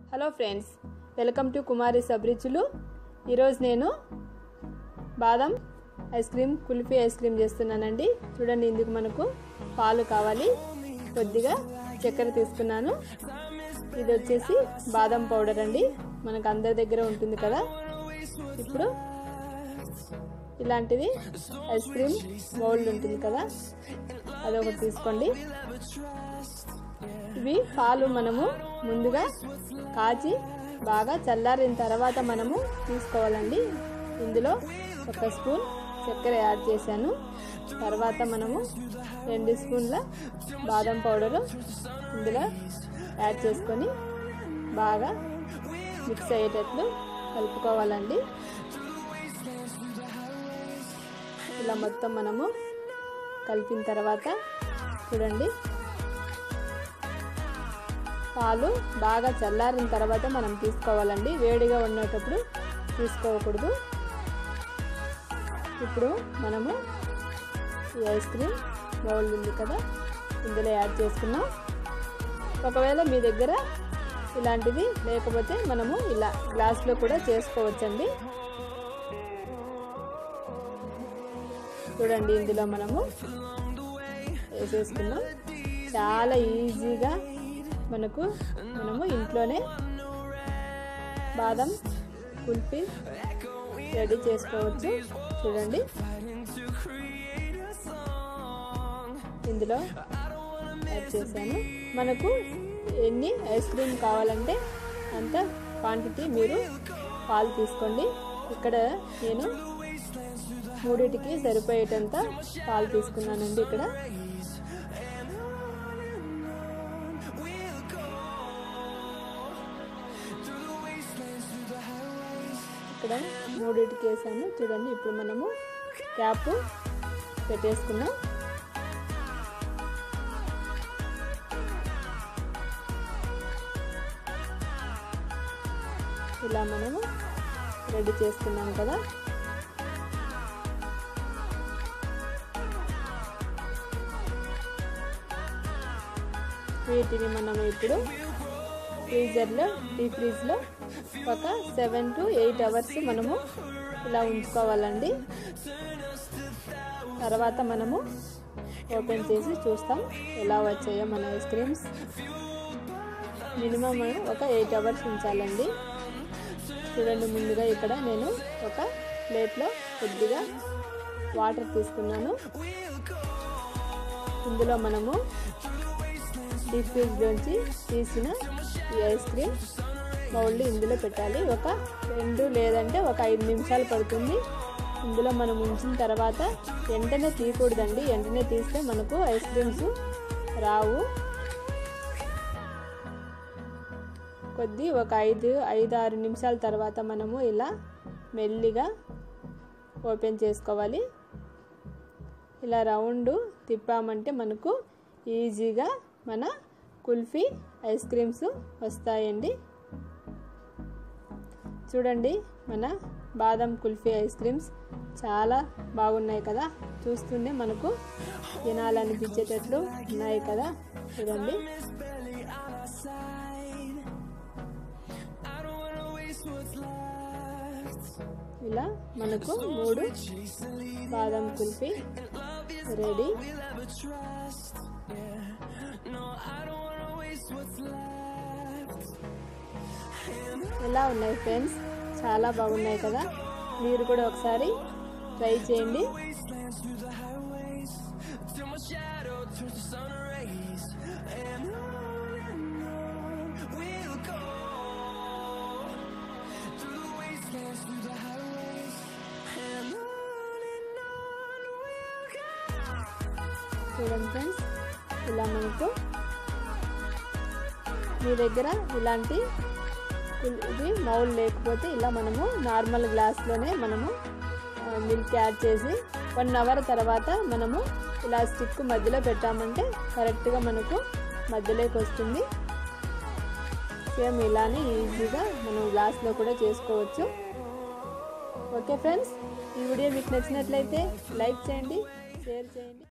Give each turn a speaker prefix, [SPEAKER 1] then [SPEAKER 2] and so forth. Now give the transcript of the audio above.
[SPEAKER 1] hello friends welcome to Kumari సబ్రిచులు ఈరోజు నేను బాదం ice cream kulfi ice cream చేస్తున్నానండి చూడండి ఇందుకు మనకు పాలు కావాలి కొద్దిగా చక్కెర తీసుకున్నాను ఇది వచ్చేసి బాదం పౌడర్ అండి మనకు అందరి దగ్గర ఉంటుంది కదా ఇప్పుడు ఇలాంటిది ఐస్ క్రీమ్ బౌల్ ఉంటుంది కదా అదొకటి తీసుకోండి ఇవి పాలు మనము ముందుగా కాచి బాగా చల్లారిన తర్వాత మనము తీసుకోవాలండి ఇందులో ఒక స్పూన్ చక్కెర యాడ్ చేశాను తర్వాత మనము రెండు స్పూన్ల బాదం పౌడరు ఇందులో యాడ్ చేసుకొని బాగా మిక్స్ అయ్యేటట్లు కలుపుకోవాలండి ఇలా మొత్తం మనము కలిపిన తర్వాత చూడండి పాలు బాగా చల్లారిన తర్వాత మనం తీసుకోవాలండి వేడిగా ఉండేటప్పుడు తీసుకోకూడదు ఇప్పుడు మనము ఈ ఐస్ క్రీమ్ బౌల్ ఉంది కదా ఇందులో యాడ్ చేసుకున్నాం ఒకవేళ మీ దగ్గర ఇలాంటిది లేకపోతే మనము ఇలా గ్లాస్లో కూడా చేసుకోవచ్చండి చూడండి ఇందులో మనము వేసేసుకున్నాం చాలా ఈజీగా మనకు మనము ఇంట్లోనే బాదం కుల్ఫీ రెడీ చేసుకోవచ్చు చూడండి ఇందులో యాడ్ చేశాను మనకు ఎన్ని ఐస్ క్రీమ్ కావాలంటే అంత క్వాంటిటీ మీరు పాలు తీసుకోండి ఇక్కడ నేను మూడింటికి సరిపోయేటంత పాలు తీసుకున్నానండి ఇక్కడ ఇక్కడ మూడింటికి వేసాను చూడండి ఇప్పుడు మనము క్యాప్ పెట్టేసుకున్నాం ఇలా మనము రెడీ చేసుకున్నాం కదా వీటిని మనం ఇప్పుడు ఫ్రీజర్లో డీప్ ఫ్రీజ్లో ఒక సెవెన్ టు ఎయిట్ అవర్స్ మనము ఇలా ఉంచుకోవాలండి తర్వాత మనము ఓపెన్ చేసి చూస్తాం ఎలా వచ్చాయో మన ఐస్ క్రీమ్స్ మినిమం ఒక ఎయిట్ అవర్స్ ఉంచాలండి చూడండి ముందుగా ఇక్కడ నేను ఒక ప్లేట్లో కొద్దిగా వాటర్ తీసుకున్నాను ఇందులో మనము డీప్ ఫ్రిడ్జ్లోంచి తీసిన ఈ ఐస్ క్రీమ్ బౌల్ ఇందులో పెట్టాలి ఒక రెండు లేదంటే ఒక ఐదు నిమిషాలు పడుతుంది ఇందులో మనం ఉంచిన తర్వాత వెంటనే తీయకూడదండి వెంటనే తీస్తే మనకు ఐస్ క్రీమ్స్ రావు కొద్ది ఒక ఐదు ఐదు ఆరు నిమిషాల తర్వాత మనము ఇలా మెల్లిగా ఓపెన్ చేసుకోవాలి ఇలా రౌండ్ తిప్పామంటే మనకు ఈజీగా మన కుల్ఫీ ఐస్ క్రీమ్స్ వస్తాయండి చూడండి మన బాదం కుల్ఫీ ఐస్ క్రీమ్స్ చాలా బాగున్నాయి కదా చూస్తుంటే మనకు తినాలనిపించేటట్లు ఉన్నాయి కదా చూడండి ఇలా మనకు మూడు బాదం కుల్ఫీ రెడీ ఎలా ఉన్నాయి ఫ్రెండ్స్ చాలా బాగున్నాయి కదా మీరు కూడా ఒకసారి ట్రై చేయండి చూడండి ఫ్రెండ్స్ ఇలా మనకు మీ దగ్గర ఇలాంటి ఇది మౌల్ లేకపోతే ఇలా మనము నార్మల్ గ్లాస్లోనే మనము మిల్క్ యాడ్ చేసి వన్ అవర్ తర్వాత మనము ఇలా స్టిక్ మధ్యలో పెట్టామంటే కరెక్ట్గా మనకు మధ్యలోకి వస్తుంది సేమ్ ఇలానే ఈజీగా మనం గ్లాస్లో కూడా చేసుకోవచ్చు ఓకే ఫ్రెండ్స్ ఈ వీడియో మీకు నచ్చినట్లయితే లైక్ చేయండి షేర్ చేయండి